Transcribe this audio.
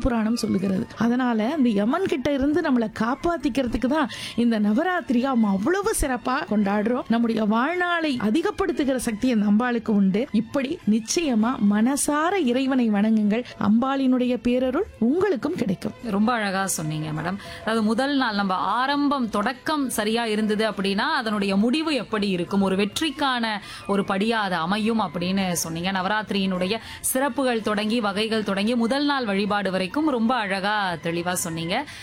புராணம் சொல்லுகிறது அதனால இந்த யமன் கிட்ட இருந்து நம்மளை காப்பாத்திக்கிறதுக்கு தான் இந்த நவராத்திரியா நம்ம அவ்வளவு சிறப்பா கொண்டாடுறோம் நம்முடைய வாழ்நாளை அதிகப்படுத்துகிற சக்தி அந்த அம்பாளுக்கு உண்டு இப்படி நிச்சயமா மனசார இறைவனை வணங்குங்கள் அம்பாளினுடைய பேரருள் உங்களுக்கும் கிடைக்கும் ரொம்ப அழகா சொன்னீங்க மேடம் அதாவது முதல் நாள் நம்ம ஆரம்பம் தொடக்கம் சரியா இருந்தது அப்படின்னா அதனுடைய முடிவு எப்படி இருக்கும் ஒரு வெற்றிக்கான ஒரு படியா அது அமையும் அப்படின்னு சொன்னீங்க நவராத்திரியினுடைய சிறப்புகள் தொடங்கி வகைகள் தொடங்கி முதல் நாள் வழிபாடு வரைக்கும் ரொம்ப அழகா தெளிவா சொன்னீங்க